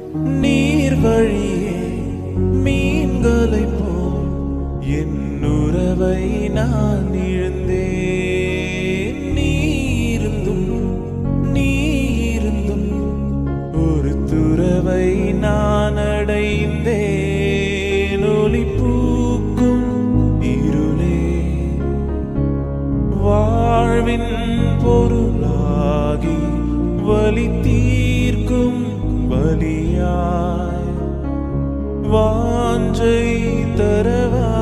நீர் வழியே மீன்களை போல் என் உறவை நான் இழந்தேன் நீருந்தும் நீருந்தும் ஒரு துறவை நான் அடைந்தேன் ஒளி பூக்கும் இருளே வாழ்வின் பொருளாகி வலி தீர்க்கும் பலியாய் வாஞ்சை தரவா